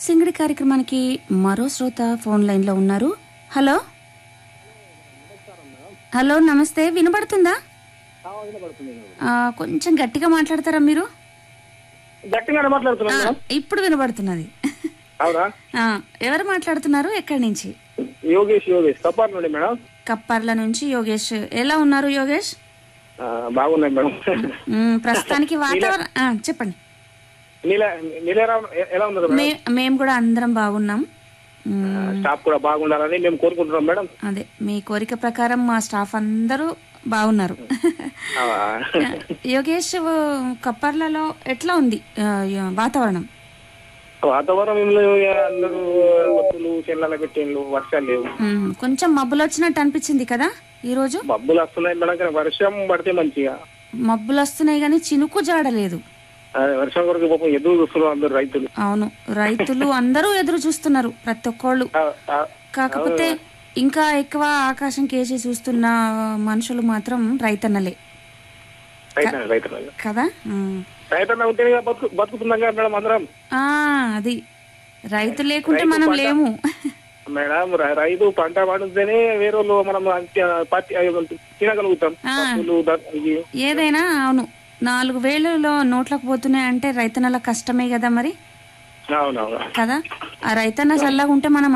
సింగడి కార్యక్రమానికి మరో శ్రోత ఫోన్ లైన్ లో ఉన్నారు హలో హలో నమస్తే వినబడుతుందా ఆ, కొంచెం గట్టిగా మాట్లాడతారా మీరు గట్టిగానే మాట్లాడుతున్నాను ఆ, మేడం ఇప్పుడు వినబడుతున్నది అవునా ఆ, ఎవరు మాట్లాడుతున్నారు ఎక్కడి నుంచి యోగేష్ యోగేష్ కప్పార్ నుండి మేడం కప్పర్ల నుంచి యోగేష్ ఎలా ఉన్నారు యోగేష్ ఆ, బాగున్నాయి మేడం మ్, ప్రస్తుతానికి వాతావరణం ఆ, చెప్పండి నీల నీలేరావు ఎ- ఎలా ఉన్నారు మేడం మే మేము కూడా అందరం బాగున్నాం మ్, స్టాఫ్ కూడా బాగుండాలని మేము కోరుకుంటున్నాం మేడం అదే మీ కోరిక ప్రకారం మా స్టాఫ్ అందరూ బాగున్నారు ఆ, యోగేష్ కప్పర్లలో ఎట్లా ఉంది ఆ, య- వాతావరణం వాతావరణం ఏం లేవు ఇక అందరూ ఒత్తులు చెల్లల పెట్టిండ్లు వర్షాలు లేవు మ్, కొంచెం మబ్బులు వచ్చినట్టు అనిపించింది కదా ఈరోజు మబ్బులు వస్తున్నాయి మేడం కానీ వర్షం పడితే మంచిగా మబ్బులు వస్తున్నాయి కానీ చినుకు జాడలేదు ఆ, వర్షం కొరకు పాపం ఎదురు చూస్తున్నారు అందరు రైతులు అవును రైతులు అందరూ ఎదురు చూస్తున్నారు ప్రతి ఒక్కళ్ళు ఆ, ఆ, కాకపోతే ఇంకా ఎక్కువ ఆకాశం కేసి చూస్తున్న మనుషులు మాత్రం రైతన్నలే రైతన్న రైతన్న కదా ఉమ్. రైతన్న ఉంటేనే కదా బతుకు బతుకుతున్నాం కదా మేడం అందరం ఆ అది రైతు లేకుంటే మనం లేము మేడం ర- రైతు పంట పండితేనే వేరే వాళ్ళు మనం అంత పత్తి అవి తినగలుగుతాం ఆ. పప్పులు ద- ఇవి ఏదైనా అవును నాలుగు వేలలో నోట్లకు పోతున్నాయి అంటే రైతన్నల కష్టమే కదా మరి అవునవును కదా ఆ రైతన్న చల్లగా ఉంటే మనం